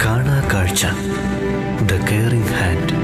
കാണാ കാഴ്ച the caring hand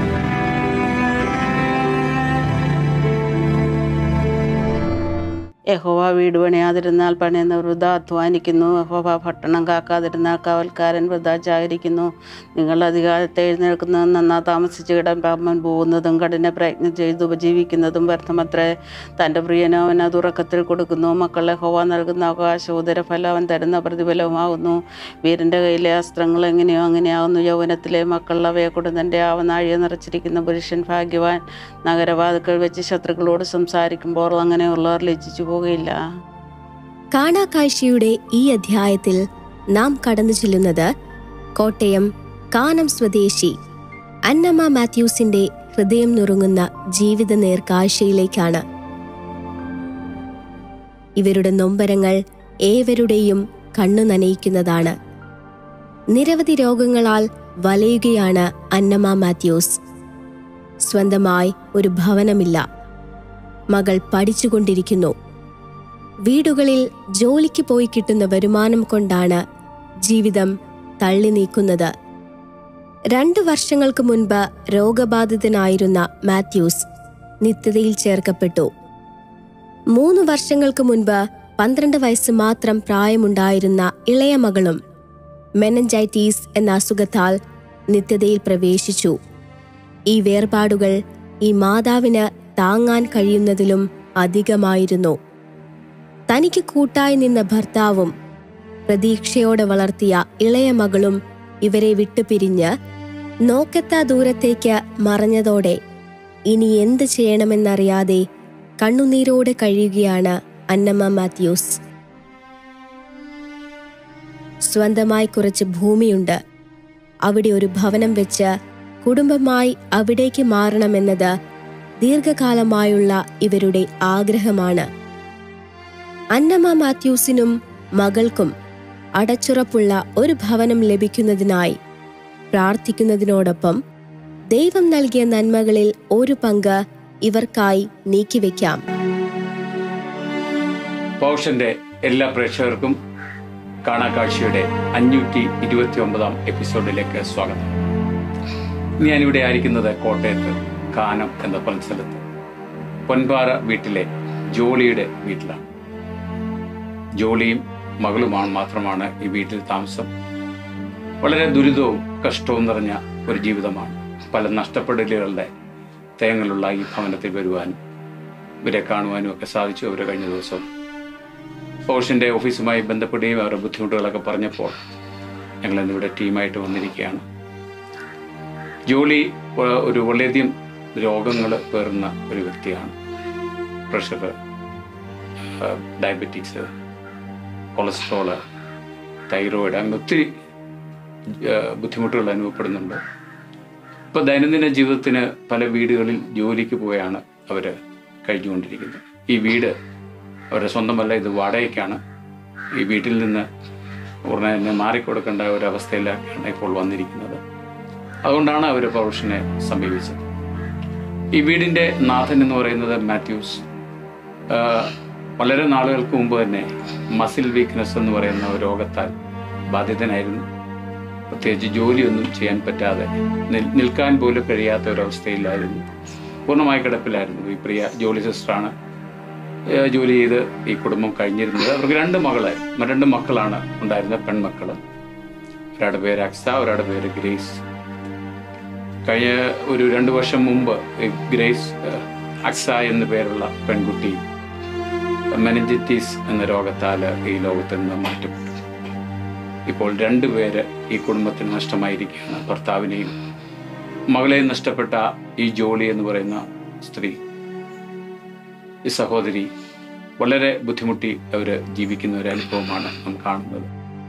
യഹോവ വീട് പണിയാതിരുന്നാൽ പണിയുന്ന വൃത അധ്വാനിക്കുന്നു യഹോവ പട്ടണം കാക്കാതിരുന്നാൽ കാവൽക്കാരൻ വൃത ജാഗരിക്കുന്നു നിങ്ങൾ അധികാരത്തെ എഴുന്നേൽക്കുന്നതും നന്നാ താമസിച്ച് കിടമ്പൻ പോകുന്നതും കഠിന പ്രയത്നം ചെയ്ത് ഉപജീവിക്കുന്നതും വ്യർത്ഥമത്രേ തൻ്റെ പ്രിയനോ അവൻ അത് ഉറക്കത്തിൽ കൊടുക്കുന്നു മക്കളെ ഹോവ നൽകുന്ന അവകാശ ഉദരഫലം അവൻ തരുന്ന പ്രതിഫലവുമാകുന്നു വീരൻ്റെ കയ്യിലെ അസ്ത്രങ്ങൾ എങ്ങനെയോ അങ്ങനെയാകുന്നു യൗവനത്തിലെ മക്കൾ അവയെ കൊണ്ട് തൻ്റെ ആവനാഴിയെ നിറച്ചിരിക്കുന്ന പുരുഷൻ ഭാഗ്യവാൻ നഗരവാതുക്കൾ വെച്ച് ശത്രുക്കളോട് സംസാരിക്കുമ്പോൾ അങ്ങനെയുള്ളവർ ലജ്ജിച്ചു പോകുകയില്ല കാണാക്കാഴ്ചയുടെ ഈ അധ്യായത്തിൽ നാം കടന്നു ചെല്ലുന്നത് കോട്ടയം കാനം സ്വദേശി അന്നമ്മ മാത്യൂസിന്റെ ഹൃദയം നുറുങ്ങുന്ന ജീവിത നേർക്കാഴ്ചയിലേക്കാണ് ഇവരുടെ നൊമ്പരങ്ങൾ ഏവരുടെയും കണ്ണു നനയിക്കുന്നതാണ് നിരവധി രോഗങ്ങളാൽ വലയുകയാണ് അന്നമ്മ മാത്യൂസ് സ്വന്തമായി ഒരു ഭവനമില്ല മകൾ പഠിച്ചുകൊണ്ടിരിക്കുന്നു വീടുകളിൽ ജോലിക്ക് പോയി കിട്ടുന്ന വരുമാനം കൊണ്ടാണ് ജീവിതം തള്ളി നീക്കുന്നത് രണ്ടു വർഷങ്ങൾക്ക് മുൻപ് രോഗബാധിതനായിരുന്ന മാത്യൂസ് നിത്യതയിൽ ചേർക്കപ്പെട്ടു മൂന്ന് വർഷങ്ങൾക്ക് മുൻപ് പന്ത്രണ്ട് വയസ്സ് മാത്രം പ്രായമുണ്ടായിരുന്ന ഇളയ മകളും മെനഞ്ചൈറ്റീസ് എന്ന അസുഖത്താൽ നിത്യതയിൽ പ്രവേശിച്ചു ഈ വേർപാടുകൾ ഈ മാതാവിന് താങ്ങാൻ കഴിയുന്നതിലും അധികമായിരുന്നു തനിക്ക് കൂട്ടായി നിന്ന ഭർത്താവും പ്രതീക്ഷയോടെ വളർത്തിയ ഇളയ മകളും ഇവരെ വിട്ടുപിരിഞ്ഞ് നോക്കെത്താ ദൂരത്തേക്ക് മറഞ്ഞതോടെ ഇനി എന്ത് ചെയ്യണമെന്നറിയാതെ കണ്ണുനീരോടെ കഴിയുകയാണ് അന്നമ്മ മാത്യൂസ് സ്വന്തമായി കുറച്ച് ഭൂമിയുണ്ട് അവിടെ ഒരു ഭവനം വെച്ച് കുടുംബമായി അവിടേക്ക് മാറണമെന്നത് ദീർഘകാലമായുള്ള ഇവരുടെ ആഗ്രഹമാണ് അന്നമ്മ മാത്യൂസിനും മകൾക്കും അടച്ചുറപ്പുള്ള ഒരു ഭവനം ലഭിക്കുന്നതിനായി പ്രാർത്ഥിക്കുന്നതിനോടൊപ്പം ദൈവം നൽകിയ നന്മകളിൽ ഒരു പങ്ക് ഇവർക്കായി നീക്കിവെക്കാം പൗഷന്റെ എല്ലാ പ്രേക്ഷകർക്കും കാണാക്കാഴ്ചയുടെ അഞ്ഞൂറ്റി ഇരുപത്തി ഒമ്പതാം എപ്പിസോഡിലേക്ക് സ്വാഗതം ഞാനിവിടെ ആയിരിക്കുന്നത് കോട്ടയത്ത് കാനം എന്ന പരിസരത്ത് പൊൻപാറ വീട്ടിലെ ജോളിയുടെ വീട്ടിലാണ് ജോളിയും മകളുമാണ് മാത്രമാണ് ഈ വീട്ടിൽ താമസം വളരെ ദുരിതവും കഷ്ടവും നിറഞ്ഞ ഒരു ജീവിതമാണ് പല നഷ്ടപ്പെടലുകളുടെ തേങ്ങലുള്ള ഈ ഭവനത്തിൽ വരുവാനും ഇവരെ കാണുവാനും ഒക്കെ സാധിച്ചു അവരെ കഴിഞ്ഞ ദിവസം പൗഷിൻ്റെ ഓഫീസുമായി ബന്ധപ്പെടുകയും അവരുടെ ബുദ്ധിമുട്ടുകളൊക്കെ പറഞ്ഞപ്പോൾ ഞങ്ങൾ ഇന്നിവിടെ ടീമായിട്ട് വന്നിരിക്കുകയാണ് ജോലി വ- ഒരു വളരെയധികം രോഗങ്ങൾ പേറുന്ന ഒരു വ്യക്തിയാണ് പ്രഷർ ഡയബറ്റിക്സ് കൊളസ്ട്രോള് തൈറോയിഡ് അങ്ങനെ ഒത്തിരി ആ, ബുദ്ധിമുട്ടുകൾ അനുഭവപ്പെടുന്നുണ്ട് ഇപ്പോൾ ദൈനംദിന ജീവിതത്തിന് പല വീടുകളിൽ ജോലിക്ക് പോയാണ് അവർ കഴിഞ്ഞുകൊണ്ടിരിക്കുന്നത് ഈ വീട് അവരുടെ സ്വന്തമല്ല ഇത് വാടകയ്ക്കാണ് ഈ വീട്ടിൽ നിന്ന് ഉടനെ തന്നെ മാറിക്കൊടുക്കേണ്ട ഒരു അവസ്ഥയിലാണ് ഇപ്പോൾ വന്നിരിക്കുന്നത് അതുകൊണ്ടാണ് അവർ പൗഷനെ സമീപിച്ചത് ഈ വീടിൻ്റെ നാഥൻ എന്ന് പറയുന്നത് മാത്യൂസ് ആ, വളരെ നാളുകൾക്ക് മുമ്പ് തന്നെ മസിൽ വീക്ക്നെസ് എന്ന് പറയുന്ന ഒരു രോഗത്താൽ ബാധിതനായിരുന്നു പ്രത്യേകിച്ച് ജോലിയൊന്നും ചെയ്യാൻ പറ്റാതെ നിൽ- നിൽക്കാൻ പോലും കഴിയാത്ത ഒരവസ്ഥയിലായിരുന്നു പൂർണ്ണമായ കിടപ്പിലായിരുന്നു ഈ പ്രിയ ജോലി സിസ്റ്ററാണ് ഏഹ് ജോലി ചെയ്ത് ഈ കുടുംബം കഴിഞ്ഞിരുന്നത് അവർക്ക് രണ്ട് മകളായിരുന്നു രണ്ട് മക്കളാണ് ഉണ്ടായിരുന്നത് പെൺമക്കൾ ഒരാളുടെ പേര് അക്സ ഒരാളുടെ പേര് ഗ്രേസ് കഴിഞ്ഞ ഒരു രണ്ട് വർഷം മുമ്പ് ഈ ഗ്രേസ് ഏഹ്, അക്സ എന്ന പേരുള്ള പെൺകുട്ടി മെനഞ്ചിറ്റീസ് എന്ന രോഗത്താൽ ഈ ലോകത്തിൽ നിന്ന് മാറ്റപ്പെട്ടു ഇപ്പോൾ രണ്ടുപേര് ഈ കുടുംബത്തിന് നഷ്ടമായിരിക്കുകയാണ് ഭർത്താവിനെയും മകളെയും നഷ്ടപ്പെട്ട ഈ ജോളി എന്ന് പറയുന്ന സ്ത്രീ ഈ സഹോദരി വളരെ ബുദ്ധിമുട്ടി അവർ ജീവിക്കുന്ന ഒരു അനുഭവമാണ് നാം കാണുന്നത്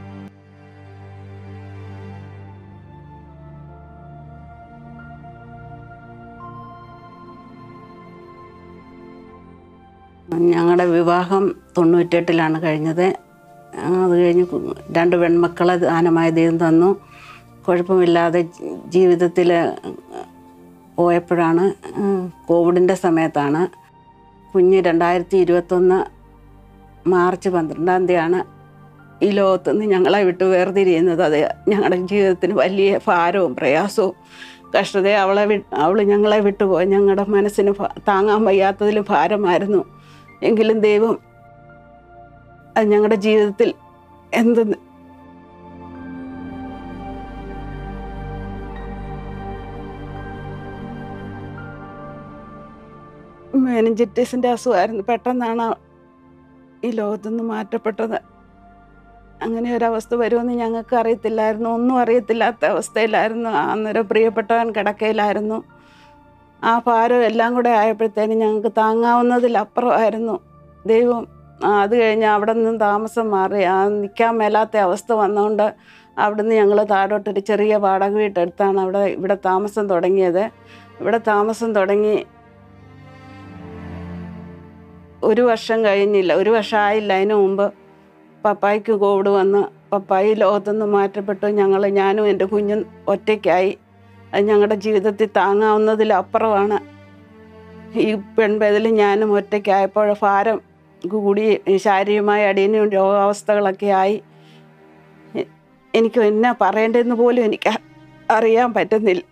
ഞങ്ങളുടെ വിവാഹം തൊണ്ണൂറ്റെട്ടിലാണ് കഴിഞ്ഞത് അത് കഴിഞ്ഞ് കു- രണ്ട് പെൺമക്കളെ ദാനമായ ദൈവം തന്നു കുഴപ്പമില്ലാതെ ജീവിതത്തിൽ പോയപ്പോഴാണ് ഉം, കോവിഡിൻ്റെ സമയത്താണ് കുഞ്ഞ് രണ്ടായിരത്തി ഇരുപത്തൊന്ന് മാർച്ച് പന്ത്രണ്ടാം തീയതിയാണ് ഈ ലോകത്തുനിന്ന് ഞങ്ങളെ വിട്ട് വേർതിരിയുന്നത് അത് ഞങ്ങളുടെ ജീവിതത്തിന് വലിയ ഭാരവും പ്രയാസവും കഷ്ടതയെ അവളെ വി അവൾ ഞങ്ങളെ വിട്ടുപോയി ഞങ്ങളുടെ മനസ്സിന് ഭ- താങ്ങാൻ വയ്യാത്തതിൽ ഭാരമായിരുന്നു എങ്കിലും ദൈവം അത് ഞങ്ങളുടെ ജീവിതത്തിൽ എന്ത് മെനിഞ്ചിറ്റീസിൻ്റെ അസുഖമായിരുന്നു പെട്ടെന്നാണ് ഈ ലോകത്തുനിന്ന് മാറ്റപ്പെട്ടത് അങ്ങനെ ഒരവസ്ഥ വരുമെന്ന് ഞങ്ങൾക്ക് അറിയത്തില്ലായിരുന്നു ഒന്നും അറിയത്തില്ലാത്ത അവസ്ഥയിലായിരുന്നു അന്നേരം പ്രിയപ്പെട്ടവൻ കിടക്കയിലായിരുന്നു ആ ഭാരം എല്ലാം കൂടെ ആയപ്പോഴത്തേനും ഞങ്ങൾക്ക് താങ്ങാവുന്നതിലപ്പുറമായിരുന്നു ദൈവം ആ, അത് കഴിഞ്ഞ് അവിടെ നിന്ന് താമസം മാറി ആ നിൽക്കാൻ മേലാത്ത അവസ്ഥ വന്നുകൊണ്ട് അവിടുന്ന് ഞങ്ങൾ താഴോട്ടൊരു ചെറിയ വാടക വീട്ടെടുത്താണ് അവിടെ ഇവിടെ താമസം തുടങ്ങിയത് ഇവിടെ താമസം തുടങ്ങി ഒരു വർഷം കഴിഞ്ഞില്ല ഒരു വർഷം ആയില്ല അതിനു മുമ്പ് പപ്പായ്ക്ക് കോവിഡ് വന്ന് പപ്പായി ലോകത്തുനിന്ന് മാറ്റപ്പെട്ടു ഞങ്ങൾ ഞാനും എൻ്റെ കുഞ്ഞും ഒറ്റയ്ക്കായി അത് ഞങ്ങളുടെ ജീവിതത്തിൽ താങ്ങാവുന്നതിലപ്പുറമാണ് ഈ പെൺപേതിൽ ഞാനും ഒറ്റയ്ക്കായപ്പോൾ ഭാരം കൂടി ശാരീരികമായ അടിയനും രോഗാവസ്ഥകളൊക്കെ ആയി എ- എനിക്ക് എന്നാ പറയേണ്ടതെന്ന് പോലും എനിക്ക് അ- അറിയാൻ പറ്റുന്നില്ല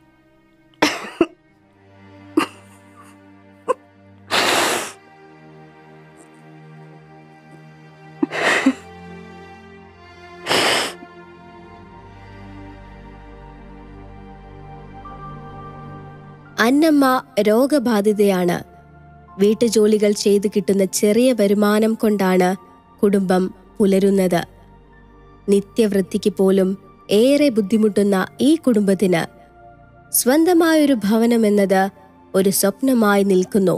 അന്നമ്മ രോഗബാധിതയാണ് വീട്ടുജോലികൾ ചെയ്തു കിട്ടുന്ന ചെറിയ വരുമാനം കൊണ്ടാണ് കുടുംബം പുലരുന്നത് നിത്യവൃത്തിക്ക് പോലും ഏറെ ബുദ്ധിമുട്ടുന്ന ഈ കുടുംബത്തിന് സ്വന്തമായൊരു ഭവനമെന്നത് ഒരു സ്വപ്നമായി നിൽക്കുന്നു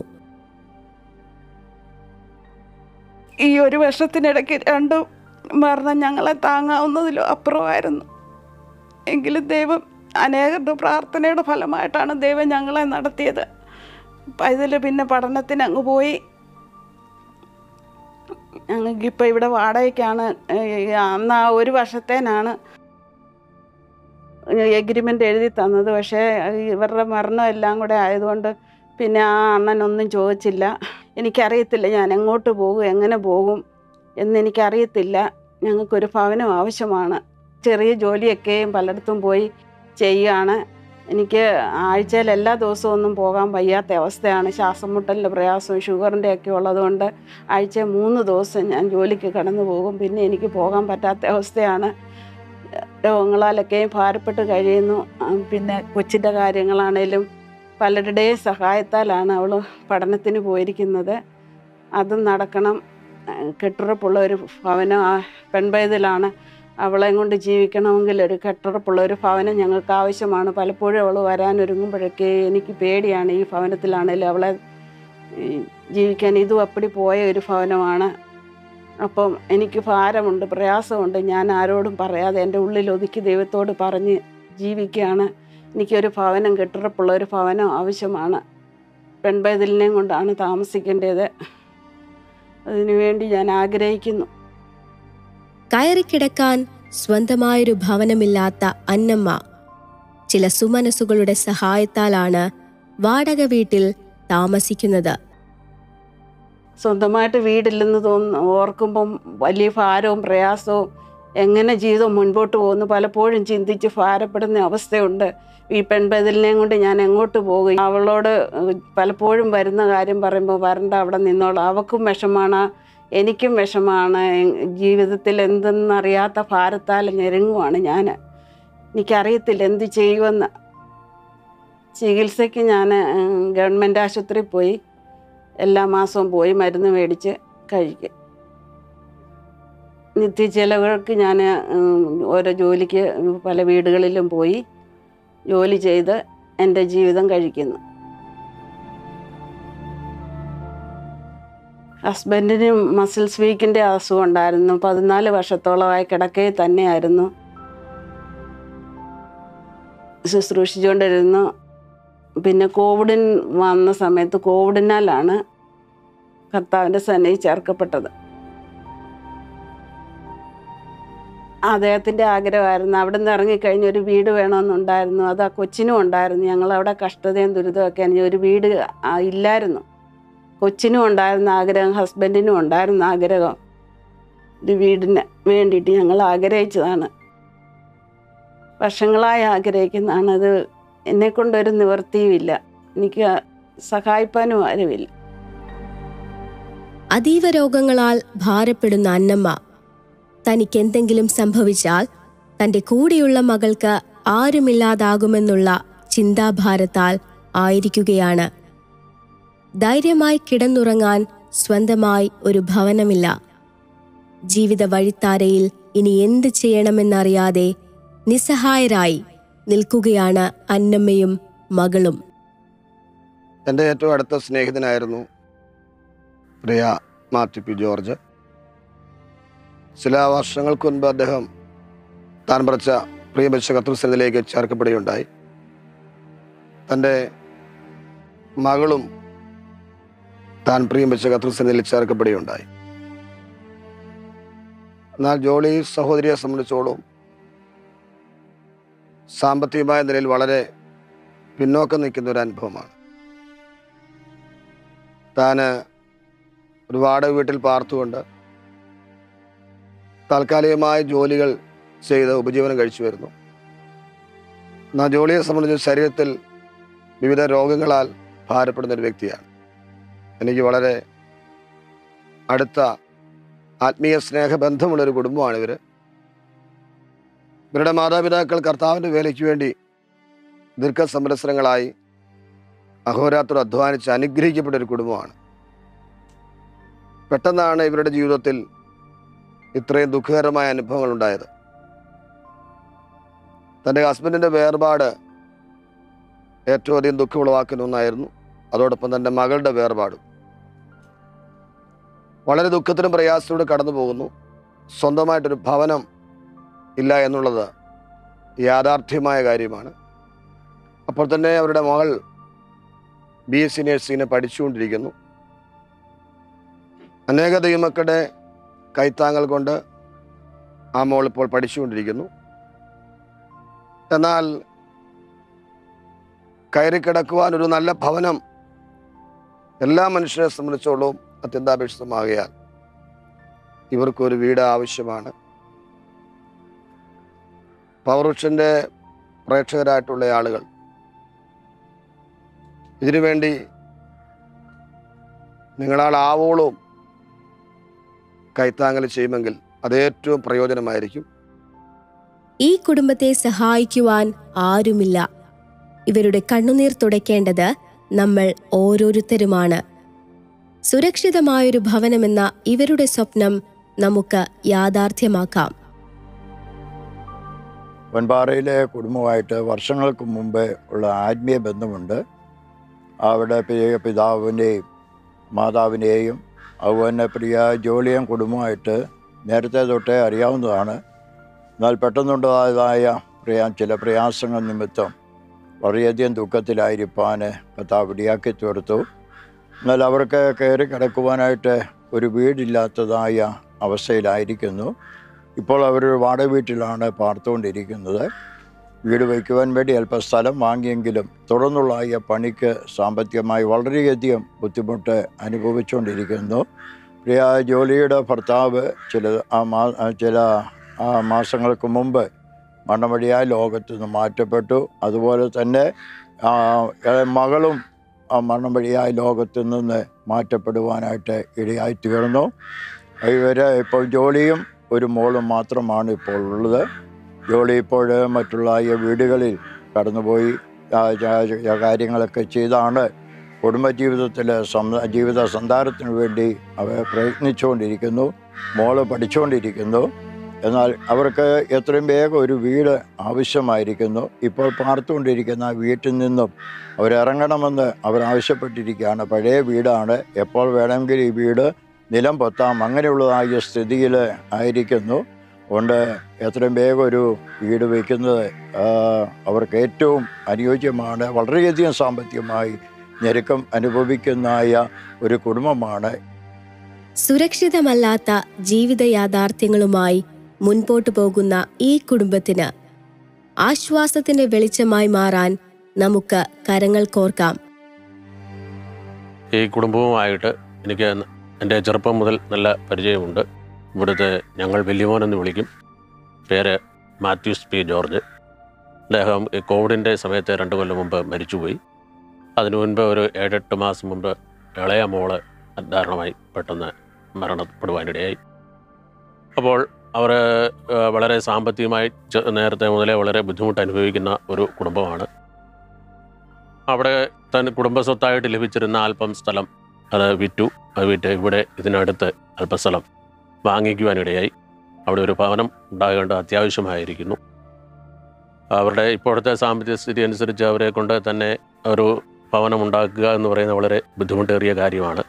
ഈ ഒരു വർഷത്തിനിടയ്ക്ക് രണ്ടും മരണം ഞങ്ങളെ താങ്ങാവുന്നതിലും അപ്പുറമായിരുന്നു എങ്കിലും ദൈവം അനേകരുടെ പ്രാർത്ഥനയുടെ ഫലമായിട്ടാണ് ദൈവം ഞങ്ങളെ നടത്തിയത് ഇതിൽ പിന്നെ പഠനത്തിന് അങ്ങ് പോയി ഞങ്ങൾക്കിപ്പോൾ ഇവിടെ വാടകയ്ക്കാണ് ഏഹ് അന്ന് ആ ഒരു വർഷത്തേനാണ് എഗ്രിമെൻ്റ് എഴുതി തന്നത് പക്ഷേ ഇവരുടെ മരണം എല്ലാം കൂടെ ആയതുകൊണ്ട് പിന്നെ ആ അണ്ണനൊന്നും ചോദിച്ചില്ല എനിക്കറിയത്തില്ല ഞാൻ എങ്ങോട്ട് പോകും എങ്ങനെ പോകും എന്നെനിക്കറിയത്തില്ല ഞങ്ങൾക്കൊരു ഭവനം ആവശ്യമാണ് ചെറിയ ജോലിയൊക്കെയും പലയിടത്തും പോയി ചെയ്യുകയാണ് എനിക്ക് ആഴ്ചയിൽ എല്ലാ ദിവസവും ഒന്നും പോകാൻ വയ്യാത്ത അവസ്ഥയാണ് ശ്വാസം മുട്ടലിൻ്റെ പ്രയാസവും ഷുഗറിൻ്റെ ഒക്കെ ഉള്ളതുകൊണ്ട് ആഴ്ച മൂന്ന് ദിവസം ഞാൻ ജോലിക്ക് കടന്നു പോകും പിന്നെ എനിക്ക് പോകാൻ പറ്റാത്ത അവസ്ഥയാണ് രോഗങ്ങളാലൊക്കെയും ഭാരപ്പെട്ട് കഴിയുന്നു ആ, പിന്നെ കൊച്ചിൻ്റെ കാര്യങ്ങളാണേലും പലരുടെയും സഹായത്താലാണ് അവൾ പഠനത്തിന് പോയിരിക്കുന്നത് അതും നടക്കണം ആ, കെട്ടുറപ്പുള്ള ഒരു ഭവനം ആ പെൺപൈതലാണ് അവളെയും കൊണ്ട് ജീവിക്കണമെങ്കിൽ ഒരു കെട്ടുറപ്പുള്ള ഒരു ഭവനം ഞങ്ങൾക്ക് ആവശ്യമാണ് പലപ്പോഴും അവൾ വരാനൊരുങ്ങുമ്പോഴൊക്കെ എനിക്ക് പേടിയാണ് ഈ ഭവനത്തിലാണേലും അവളെ ഈ, ജീവിക്കാൻ ഇതും അപ്പടി പോയ ഒരു ഭവനമാണ് അപ്പം എനിക്ക് ഭാരമുണ്ട് പ്രയാസമുണ്ട് ഞാൻ ആരോടും പറയാതെ എൻ്റെ ഉള്ളിൽ ഒതുക്കി ദൈവത്തോട് പറഞ്ഞ് ജീവിക്കുകയാണ് എനിക്കൊരു ഭവനം കെട്ടുറപ്പുള്ള ഒരു ഭവനം ആവശ്യമാണ് പെൺപൈതലിനെയും കൊണ്ടാണ് താമസിക്കേണ്ടത് അതിനുവേണ്ടി ഞാൻ ആഗ്രഹിക്കുന്നു കയറിക്കിടക്കാൻ സ്വന്തമായൊരു ഭവനമില്ലാത്ത അന്നമ്മ ചില സുമനസ്സുകളുടെ സഹായത്താലാണ് വാടക വീട്ടിൽ താമസിക്കുന്നത് സ്വന്തമായിട്ട് വീടില്ലെന്ന് തോന്നുന്നു ഓർക്കുമ്പം വലിയ ഭാരവും പ്രയാസവും എങ്ങനെ ജീവിതം മുൻപോട്ട് പോകുന്നു പലപ്പോഴും ചിന്തിച്ച് ഭാരപ്പെടുന്ന അവസ്ഥയുണ്ട് ഈ പെൺപതിലിനെയും കൊണ്ട് ഞാൻ എങ്ങോട്ട് പോകും അവളോട് പലപ്പോഴും വരുന്ന കാര്യം പറയുമ്പോൾ വരണ്ട അവിടെ നിന്നോളാം അവക്കും വിഷമാണ് എനിക്കും വിഷമാണ് ജീവിതത്തിൽ എന്തെന്നറിയാത്ത ഭാരത്താൽ ഞെരുങ്ങുവാണ് ഞാൻ എനിക്കറിയത്തില്ല എന്ത് ചെയ്യുമെന്ന് ചികിത്സയ്ക്ക് ഞാൻ ഗവൺമെൻറ് ആശുപത്രിയിൽ പോയി എല്ലാ മാസവും പോയി മരുന്ന് മേടിച്ച് കഴിക്കും നിത്യ ചെലവുകൾക്ക് ഞാൻ ഓരോ ജോലിക്ക് പല വീടുകളിലും പോയി ജോലി ചെയ്ത് എൻ്റെ ജീവിതം കഴിക്കുന്നു ഹസ്ബൻഡിന് മസിൽസ് വീക്കിൻ്റെ അസുഖം ഉണ്ടായിരുന്നു പതിനാല് വർഷത്തോളമായി കിടക്കയിൽ തന്നെയായിരുന്നു ശുശ്രൂഷിച്ചുകൊണ്ടിരുന്നു പിന്നെ കോവിഡിൻ വന്ന സമയത്ത് കോവിഡിനാലാണ് കർത്താവിൻ്റെ സന്നയിൽ ചേർക്കപ്പെട്ടത് അദ്ദേഹത്തിൻ്റെ ആഗ്രഹമായിരുന്നു അവിടെ നിന്ന് ഇറങ്ങിക്കഴിഞ്ഞ് ഒരു വീട് വേണമെന്നുണ്ടായിരുന്നു അത് ആ കൊച്ചിനും ഉണ്ടായിരുന്നു ഞങ്ങളവിടെ കഷ്ടതയും ദുരിതമൊക്കെ ആയിരുന്നു. ഒരു വീട് ആ, ഇല്ലായിരുന്നു കൊച്ചിനും ഉണ്ടായിരുന്ന ആഗ്രഹം ഹസ്ബൻഡിനും ഉണ്ടായിരുന്ന ആഗ്രഹം ഒരു വീടിന് വേണ്ടിയിട്ട് ഞങ്ങൾ ആഗ്രഹിച്ചതാണ് വർഷങ്ങളായി ആഗ്രഹിക്കുന്നതാണ് അത് എന്നെ കൊണ്ടൊരു നിവൃത്തിയുമില്ല എനിക്ക് സഹായിപ്പാനും ആരുമില്ല അതീവ രോഗങ്ങളാൽ ഭാരപ്പെടുന്ന അന്നമ്മ തനിക്ക് എന്തെങ്കിലും സംഭവിച്ചാൽ തന്റെ കൂടെയുള്ള മകൾക്ക് ആരുമില്ലാതാകുമെന്നുള്ള ചിന്താഭാരത്താൽ ആയിരിക്കുകയാണ് ധൈര്യമായി കിടന്നുറങ്ങാൻ സ്വന്തമായി ഒരു ഭവനമില്ല ജീവിത വഴിത്താരയിൽ ഇനി എന്ത് ചെയ്യണമെന്നറിയാതെ നിസ്സഹായരായി നിൽക്കുകയാണ് അന്നമ്മയും മകളും എൻ്റെ ഏറ്റവും അടുത്ത സ്നേഹിതനായിരുന്നു പ്രിയ മാത്യു പി ജോർജ് ചില വർഷങ്ങൾക്ക് മുൻപ് അദ്ദേഹം താൻ പറിച്ച പ്രിയപക്ഷ കത്തൃസനത്തിലേക്ക് ചേർക്കപ്പെടുകയുണ്ടായി തൻ്റെ മകളും താൻ പ്രിയപക്ഷ കത്തൃസനത്തിൽ ചേർക്കപ്പെടുകയുണ്ടായി എന്നാൽ ജോളി സഹോദരിയെ സംബന്ധിച്ചോളം സാമ്പത്തികമായ നിലയിൽ വളരെ പിന്നോക്കം നിൽക്കുന്ന ഒരു അനുഭവമാണ് താന് ഒരു വാടക വീട്ടിൽ പാർത്തുകൊണ്ട് താൽക്കാലികമായ ജോലികൾ ചെയ്ത് ഉപജീവനം കഴിച്ചു വരുന്നു എന്നാൽ ജോലിയെ സംബന്ധിച്ച് ശരീരത്തിൽ വിവിധ രോഗങ്ങളാൽ ഭാരപ്പെടുന്ന ഒരു വ്യക്തിയാണ് എനിക്ക് വളരെ അടുത്ത ആത്മീയ സ്നേഹബന്ധമുള്ള ഒരു കുടുംബമാണ് ഇവർ ഇവരുടെ മാതാപിതാക്കൾ കർത്താവിൻ്റെ വേലയ്ക്ക് വേണ്ടി ദീർഘസംവത്സരങ്ങളായി അഹോരാത്രം അധ്വാനിച്ച് അനുഗ്രഹിക്കപ്പെട്ട ഒരു കുടുംബമാണ് പെട്ടെന്നാണ് ഇവരുടെ ജീവിതത്തിൽ ഇത്രയും ദുഃഖകരമായ അനുഭവങ്ങൾ ഉണ്ടായത് തൻ്റെ ഹസ്ബൻഡിൻ്റെ വേർപാട് ഏറ്റവും അധികം ദുഃഖം ഉളവാക്കുന്ന ഒന്നായിരുന്നു അതോടൊപ്പം തൻ്റെ മകളുടെ വേർപാടും വളരെ ദുഃഖത്തിനും പ്രയാസത്തിലൂടെ കടന്നു പോകുന്നു സ്വന്തമായിട്ടൊരു ഭവനം ഇല്ല എന്നുള്ളത് യാഥാർത്ഥ്യമായ കാര്യമാണ് അപ്പോൾ തന്നെ അവരുടെ മകൾ ബി എസ് സി നഴ്സിങ്ങിനെ പഠിച്ചുകൊണ്ടിരിക്കുന്നു അനേക ദൈവമക്കളുടെ കൈത്താങ്ങൽ കൊണ്ട് ആ മോൾ ഇപ്പോൾ പഠിച്ചുകൊണ്ടിരിക്കുന്നു എന്നാൽ കയറി കിടക്കുവാൻ ഒരു നല്ല ഭവനം എല്ലാ മനുഷ്യരെ സംബന്ധിച്ചോളം അത്യന്താപേക്ഷിതമാകയാൽ ഇവർക്കൊരു വീട് ആവശ്യമാണ് പൗരുഷൻ്റെ പ്രേക്ഷകരായിട്ടുള്ള ആളുകൾ ഇതിനുവേണ്ടി നിങ്ങളാൽ ആവോളവും കൈത്താങ്ങൽ ചെയ്യുമെങ്കിൽ അത് ഏറ്റവും പ്രയോജനമായിരിക്കും ഈ കുടുംബത്തെ സഹായിക്കുവാൻ ആരുമില്ല ഇവരുടെ കണ്ണുനീർ തുടയ്ക്കേണ്ടത് നമ്മൾ ഓരോരുത്തരുമാണ് സുരക്ഷിതമായൊരു ഭവനമെന്ന ഇവരുടെ സ്വപ്നം നമുക്ക് യാഥാർത്ഥ്യമാക്കാം പൊൻപാറയിലെ കുടുംബമായിട്ട് വർഷങ്ങൾക്ക് മുമ്പ് ഉള്ള ആത്മീയ ബന്ധമുണ്ട് അവിടെ പ്രിയ പിതാവിൻ്റെയും മാതാവിനെയും അതുപോലെ പ്രിയ ജോലിയും കുടുംബമായിട്ട് നേരത്തെ തൊട്ടേ അറിയാവുന്നതാണ് എന്നാൽ പെട്ടെന്നുണ്ടായതായ പ്രയാ ചില പ്രയാസങ്ങൾ നിമിത്തം വളരെയധികം ദുഃഖത്തിലായിരിക്കാൻ കർത്താവ് ഇടയാക്കി തീർത്തു എന്നാൽ അവർക്ക് കയറി കിടക്കുവാനായിട്ട് ഒരു വീടില്ലാത്തതായ അവസ്ഥയിലായിരിക്കുന്നു ഇപ്പോൾ അവരൊരു വാടക വീട്ടിലാണ് പാർത്തുകൊണ്ടിരിക്കുന്നത് വീട് വയ്ക്കുവാൻ വേണ്ടി അല്പം സ്ഥലം വാങ്ങിയെങ്കിലും തുടർന്നുള്ള ഈ പണിക്ക് സാമ്പത്തികമായി വളരെയധികം ബുദ്ധിമുട്ട് അനുഭവിച്ചുകൊണ്ടിരിക്കുന്നു പ്രിയ ജോലിയുടെ ഭർത്താവ് ചില ആ മാ ആ ചില ആ മാസങ്ങൾക്ക് മുമ്പ് മണ്ണമടിയായ ലോകത്ത് നിന്ന് മാറ്റപ്പെട്ടു അതുപോലെ തന്നെ ആ, ഏ, മകളും ആ മരണം വഴിയായ ലോകത്ത് നിന്ന് മാറ്റപ്പെടുവാനായിട്ട് ഇടയായി തീർന്നു ഇവര് ഇപ്പോൾ ജോലിയും ഒരു മോളും മാത്രമാണ് ഇപ്പോൾ ഉള്ളത് ജോലി ഇപ്പോൾ മറ്റുള്ള ഈ വീടുകളിൽ കടന്നുപോയി ആ, ച- ച- കാര്യങ്ങളൊക്കെ ചെയ്താണ് കുടുംബജീവിതത്തിൽ സം- ജീവിത സന്ധാരത്തിന് വേണ്ടി അവർ പ്രയത്നിച്ചുകൊണ്ടിരിക്കുന്നു മോള് പഠിച്ചുകൊണ്ടിരിക്കുന്നു എന്നാൽ അവർക്ക് എത്രയും വേഗം ഒരു വീട് ആവശ്യമായിരിക്കുന്നു ഇപ്പോൾ പാർത്തുകൊണ്ടിരിക്കുന്ന ആ വീട്ടിൽ നിന്നും അവരിറങ്ങണമെന്ന് അവർ ആവശ്യപ്പെട്ടിരിക്കുകയാണ് പഴയ വീടാണ് എപ്പോൾ വേണമെങ്കിൽ ഈ വീട് നിലം പൊത്താം അങ്ങനെയുള്ളതായ സ്ഥിതിയിൽ ആയിരിക്കുന്നു അതുകൊണ്ട് എത്രയും വേഗം ഒരു വീട് വയ്ക്കുന്നത് ആ, അവർക്ക് ഏറ്റവും അനുയോജ്യമാണ് വളരെയധികം സാമ്പത്തികമായി ഞെരുക്കം അനുഭവിക്കുന്നതായ ഒരു കുടുംബമാണ് സുരക്ഷിതമല്ലാത്ത ജീവിത യാഥാർത്ഥ്യങ്ങളുമായി മുൻപോട്ടു പോകുന്ന ഈ കുടുംബത്തിന് ആശ്വാസത്തിന്റെ വെളിച്ചമായി മാറാൻ നമുക്ക് കരങ്ങൾ കോർക്കാം ഈ കുടുംബവുമായിട്ട് എനിക്ക് എൻ്റെ ചെറുപ്പം മുതൽ നല്ല പരിചയമുണ്ട് ഇവിടുത്തെ ഞങ്ങൾ വല്യമോൻ എന്ന് വിളിക്കും പേര് മാത്യൂസ് പി ജോർജ് അദ്ദേഹം ഈ കോവിഡിൻ്റെ സമയത്ത് രണ്ട് കൊല്ലം മുമ്പ് മരിച്ചുപോയി അതിനു മുൻപ് ഒരു ഏഴെട്ട് മാസം മുമ്പ് ഇളയ മോള് അധാരണമായി പെട്ടെന്ന് മരണപ്പെടുവാനിടയായി അപ്പോൾ അവർ വളരെ സാമ്പത്തികമായി ചെ- നേരത്തെ മുതലേ വളരെ ബുദ്ധിമുട്ട് അനുഭവിക്കുന്ന ഒരു കുടുംബമാണ് അവിടെ തന്നെ കുടുംബസ്വത്തായിട്ട് ലഭിച്ചിരുന്ന അല്പം സ്ഥലം അത് വിറ്റു അത് വിറ്റ് ഇവിടെ ഇതിനടുത്ത് അല്പസ്ഥലം വാങ്ങിക്കുവാനിടയായി അവിടെ ഒരു ഭവനം ഉണ്ടാകേണ്ട അത്യാവശ്യമായിരിക്കുന്നു അവരുടെ ഇപ്പോഴത്തെ സാമ്പത്തിക സ്ഥിതി അനുസരിച്ച് അവരെ കൊണ്ട് തന്നെ ഒരു ഭവനം ഉണ്ടാക്കുക എന്ന് പറയുന്നത് വളരെ ബുദ്ധിമുട്ടേറിയ കാര്യമാണ്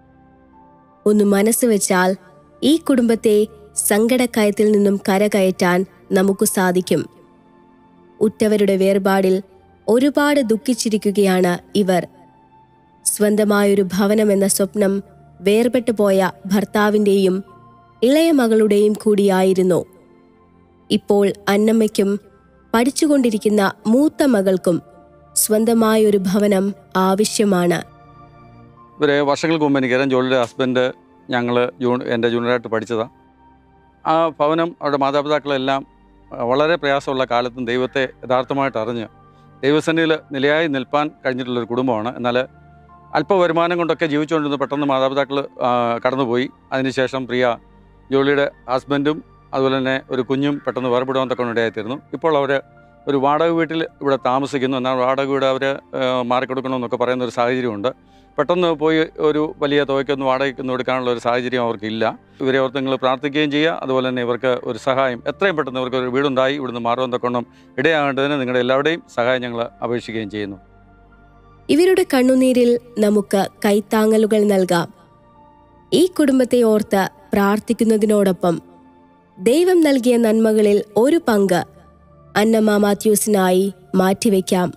ഒന്ന് മനസ്സ് വെച്ചാൽ ഈ കുടുംബത്തെ സങ്കടക്കയത്തിൽ നിന്നും കരകയറ്റാൻ നമുക്ക് സാധിക്കും ഉറ്റവരുടെ വേർപാടിൽ ഒരുപാട് ദുഃഖിച്ചിരിക്കുകയാണ് ഇവർ സ്വന്തമായൊരു ഭവനമെന്ന സ്വപ്നം വേർപെട്ടു പോയ ഭർത്താവിൻ്റെയും ഇളയ മകളുടെയും കൂടിയായിരുന്നു ഇപ്പോൾ അന്നമ്മയ്ക്കും പഠിച്ചുകൊണ്ടിരിക്കുന്ന മൂത്ത മകൾക്കും സ്വന്തമായൊരു ഭവനം ആവശ്യമാണ് ഇവരെ വർഷങ്ങൾക്ക് മുമ്പ് എനിക്കറിയാം ജോളിയുടെ ഹസ്ബൻഡ് ഞങ്ങൾ ജൂൺ എൻ്റെ ജൂനിയറായിട്ട് പഠിച്ചതാണ് ആ ഭവനം അവരുടെ മാതാപിതാക്കളെല്ലാം ആ, വളരെ പ്രയാസമുള്ള കാലത്തും ദൈവത്തെ യഥാർത്ഥമായിട്ട് അറിഞ്ഞ് ദൈവസന്നിധിയിൽ നിലയായി നിൽപ്പാൻ കഴിഞ്ഞിട്ടുള്ളൊരു കുടുംബമാണ് എന്നാൽ അല്പ വരുമാനം കൊണ്ടൊക്കെ ജീവിച്ചുകൊണ്ടിരുന്ന പെട്ടെന്ന് മാതാപിതാക്കൾ ആ, കടന്നുപോയി അതിനുശേഷം പ്രിയ ജോളിയുടെ ഹസ്ബൻഡും അതുപോലെ തന്നെ ഒരു കുഞ്ഞും പെട്ടെന്ന് വേർപെടുവാൻ തൊക്കെ ഇടയായിത്തീർന്നു ഇപ്പോൾ അവർ ഒരു വാടക വീട്ടിൽ ഇവിടെ താമസിക്കുന്നു എന്നാൽ വാടക വീട് അവർ മാറിക്കൊടുക്കണമെന്നൊക്കെ പറയുന്ന ഒരു സാഹചര്യമുണ്ട് പെട്ടെന്ന് പോയി ഒരു വലിയ തുകയ്ക്കൊന്നും വാടകയ്ക്കൊന്നും എടുക്കാനുള്ള ഒരു സാഹചര്യം അവർക്കില്ല ഇവരെ ഓർത്ത് നിങ്ങൾ പ്രാർത്ഥിക്കുകയും ചെയ്യുക അതുപോലെ തന്നെ ഇവർക്ക് ഒരു സഹായം എത്രയും പെട്ടെന്ന് ഇവർക്ക് ഒരു വീടുണ്ടായി ഇവിടുന്ന് മാറുവാൻ തൊക്കണം ഇടയാകേണ്ടതിന് നിങ്ങളുടെ എല്ലാവരുടെയും സഹായം ഞങ്ങൾ അപേക്ഷിക്കുകയും ചെയ്യുന്നു ഇവരുടെ കണ്ണുനീരിൽ നമുക്ക് കൈത്താങ്ങലുകൾ നൽകാം ഈ കുടുംബത്തെ ഓർത്ത് പ്രാർത്ഥിക്കുന്നതിനോടൊപ്പം ദൈവം നൽകിയ നന്മകളിൽ ഒരു പങ്ക് അന്നമ്മ മാത്യൂസിനായി മാറ്റിവെക്കാം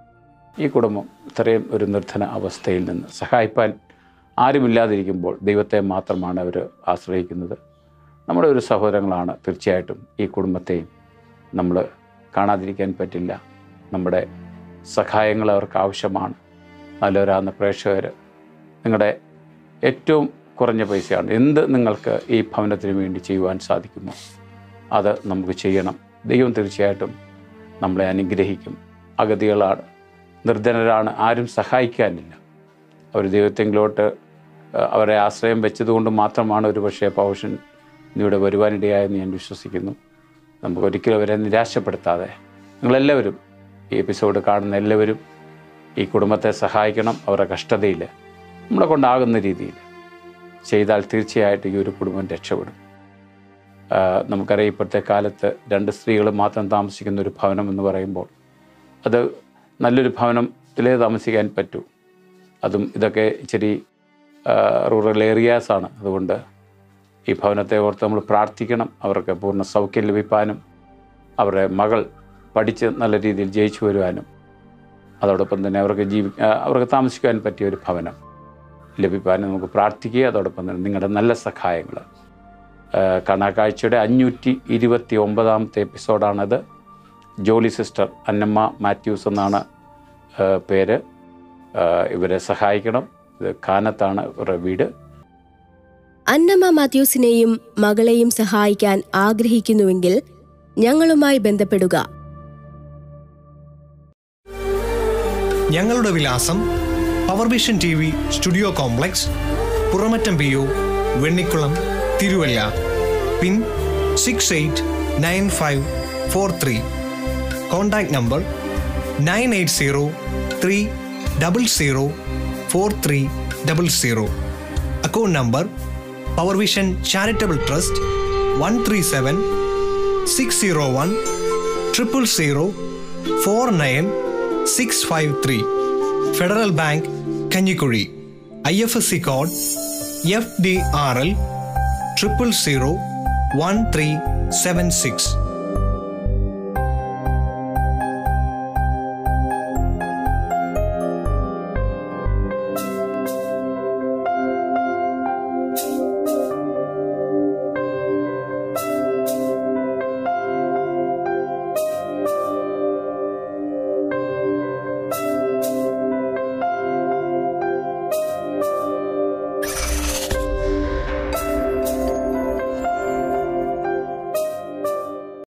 ഈ കുടുംബം ഇത്രയും ഒരു നിർധന അവസ്ഥയിൽ നിന്ന് സഹായിപ്പാൻ ആരുമില്ലാതിരിക്കുമ്പോൾ ദൈവത്തെ മാത്രമാണ് അവർ ആശ്രയിക്കുന്നത് നമ്മുടെ ഒരു സഹോദരങ്ങളാണ് തീർച്ചയായിട്ടും ഈ കുടുംബത്തെയും നമ്മൾ കാണാതിരിക്കാൻ പറ്റില്ല നമ്മുടെ സഹായങ്ങൾ അവർക്ക് ആവശ്യമാണ് നല്ലവരാകുന്ന പ്രേക്ഷകർ നിങ്ങളുടെ ഏറ്റവും കുറഞ്ഞ പൈസയാണ് എന്ത് നിങ്ങൾക്ക് ഈ ഭവനത്തിന് വേണ്ടി ചെയ്യുവാൻ സാധിക്കുമോ അത് നമുക്ക് ചെയ്യണം ദൈവം തീർച്ചയായിട്ടും നമ്മളെ അനുഗ്രഹിക്കും അഗതികളാണ് നിർധനരാണ് ആരും സഹായിക്കാനില്ല അവർ ദൈവത്തെങ്കിലോട്ട് അഹ് അവരെ ആശ്രയം വെച്ചതുകൊണ്ട് മാത്രമാണ് ഒരു പക്ഷേ പൗഷൻ ഇവിടെ വരുവാനിടയായെന്ന് ഞാൻ വിശ്വസിക്കുന്നു നമുക്ക് ഒരിക്കലും അവരെ നിരാശപ്പെടുത്താതെ നിങ്ങളെല്ലാവരും ഈ എപ്പിസോഡ് കാണുന്ന എല്ലാവരും ഈ കുടുംബത്തെ സഹായിക്കണം അവരുടെ കഷ്ടതയിൽ നമ്മളെ കൊണ്ടാകുന്ന രീതിയിൽ ചെയ്താൽ തീർച്ചയായിട്ടും ഈ ഒരു കുടുംബം രക്ഷപ്പെടും ആഹ് നമുക്കറിയാം ഇപ്പോഴത്തെ കാലത്ത് രണ്ട് സ്ത്രീകൾ മാത്രം താമസിക്കുന്ന ഒരു ഭവനം എന്ന് പറയുമ്പോൾ അത് നല്ലൊരു ഭവനത്തിലേ താമസിക്കാൻ പറ്റൂ അതും ഇതൊക്കെ ഇച്ചിരി റൂറൽ ഏരിയാസാണ് അതുകൊണ്ട് ഈ ഭവനത്തെ ഓർത്ത് നമ്മൾ പ്രാർത്ഥിക്കണം അവർക്ക് പൂർണ്ണ സൗഖ്യം ലഭിക്കാനും അവരുടെ മകൾ പഠിച്ച് നല്ല രീതിയിൽ ജയിച്ചു വരുവാനും അതോടൊപ്പം തന്നെ അവർക്ക് ജീവി ആ, അവർക്ക് താമസിക്കാൻ പറ്റിയ ഒരു ഭവനം ലഭിക്കാനും നമുക്ക് പ്രാർത്ഥിക്കുക അതോടൊപ്പം തന്നെ നിങ്ങളുടെ നല്ല സഹായങ്ങൾ കണാക്കാഴ്ചയുടെ അഞ്ഞൂറ്റി ഇരുപത്തി ഒമ്പതാമത്തെ എപ്പിസോഡാണത് ജോലി സിസ്റ്റർ അന്നമ്മ മാത്യൂസ് എന്നാണ് ആ, പേര് ആ, ഇവരെ സഹായിക്കണം ഇത് കാനത്താണ് ഇവരുടെ വീട് അന്നമ്മ മാത്യൂസിനെയും മകളെയും സഹായിക്കാൻ ആഗ്രഹിക്കുന്നുവെങ്കിൽ ഞങ്ങളുമായി ബന്ധപ്പെടുക ഞങ്ങളുടെ വിലാസം Power Vision T V studio complex Puramattom P O Vennikulam Thiruvalla pin six eight nine five four three contact number nine eight zero three double zero four three double zero account number Power Vision charitable trust one three seven six zero one triple zero four nine six five three Federal Bank Kanjikuzhy I F S C code F D R L triple zero one three seven six